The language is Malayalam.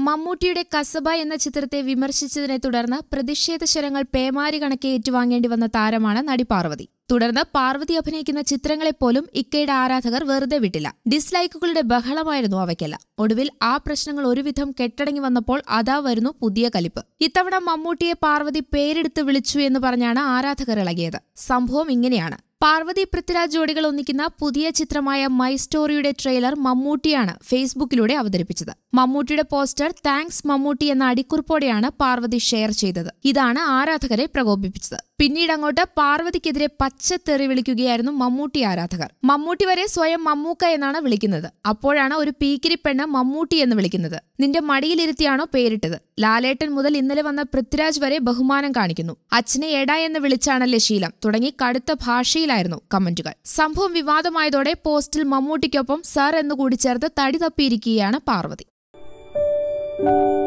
മമ്മൂട്ടിയുടെ കസബ എന്ന ചിത്രത്തെ വിമർശിച്ചതിനെ തുടർന്ന് പ്രതിഷേധ സ്വരങ്ങൾ പേമാരി കണക്കെ ഏറ്റുവാങ്ങേണ്ടി വന്ന താരമാണ് നടി പാർവതി തുടർന്ന് പാർവതി അഭിനയിക്കുന്ന ചിത്രങ്ങളെപ്പോലും ഇക്കയുടെ ആരാധകർ വെറുതെ വിട്ടില്ല ഡിസ്ലൈക്കുകളുടെ ബഹളമായിരുന്നു അവയ്ക്കെല്ലാം ഒടുവിൽ ആ പ്രശ്നങ്ങൾ ഒരുവിധം കെട്ടടങ്ങി വന്നപ്പോൾ അതാ വരുന്നു പുതിയ കലിപ്പ് ഇത്തവണ മമ്മൂട്ടിയെ പാർവതി പേരെടുത്ത് വിളിച്ചു എന്ന് പറഞ്ഞാണ് ആരാധകർ ഇളകിയത് സംഭവം ഇങ്ങനെയാണ് പാർവതി പൃഥ്വിരാജ് ജോഡികൾ ഒന്നിക്കുന്ന പുതിയ ചിത്രമായ മൈ സ്റ്റോറിയുടെ ട്രെയിലർ മമ്മൂട്ടിയാണ് ഫേസ്ബുക്കിലൂടെ അവതരിപ്പിച്ചത് മമ്മൂട്ടിയുടെ പോസ്റ്റർ താങ്ക്സ് മമ്മൂട്ടി എന്ന അടിക്കുറിപ്പോടെയാണ് പാർവതി ഷെയർ ചെയ്തത് ഇതാണ് ആരാധകരെ പ്രകോപിപ്പിച്ചത് പിന്നീട് അങ്ങോട്ട് പാർവതിക്കെതിരെ പച്ചത്തെറി വിളിക്കുകയായിരുന്നു മമ്മൂട്ടി ആരാധകർ മമ്മൂട്ടി വരെ സ്വയം മമ്മൂക്ക എന്നാണ് വിളിക്കുന്നത് അപ്പോഴാണ് ഒരു പീക്കിരി പെണ്ണ് മമ്മൂട്ടി എന്ന് വിളിക്കുന്നത് നിന്റെ മടിയിലിരുത്തിയാണോ പേരിട്ടത് ലാലേട്ടൻ മുതൽ ഇന്നലെ വന്ന പൃഥ്വിരാജ് വരെ ബഹുമാനം കാണിക്കുന്നു അച്ഛനെ എട എന്ന് വിളിച്ചാണല്ലേ ശീലം തുടങ്ങി കടുത്ത ഭാഷയിലായിരുന്നു കമന്റുകൾ സംഭവം വിവാദമായതോടെ പോസ്റ്റിൽ മമ്മൂട്ടിക്കൊപ്പം സർ എന്ന് കൂടി ചേർത്ത് തടി തപ്പിയിരിക്കുകയാണ് പാർവതി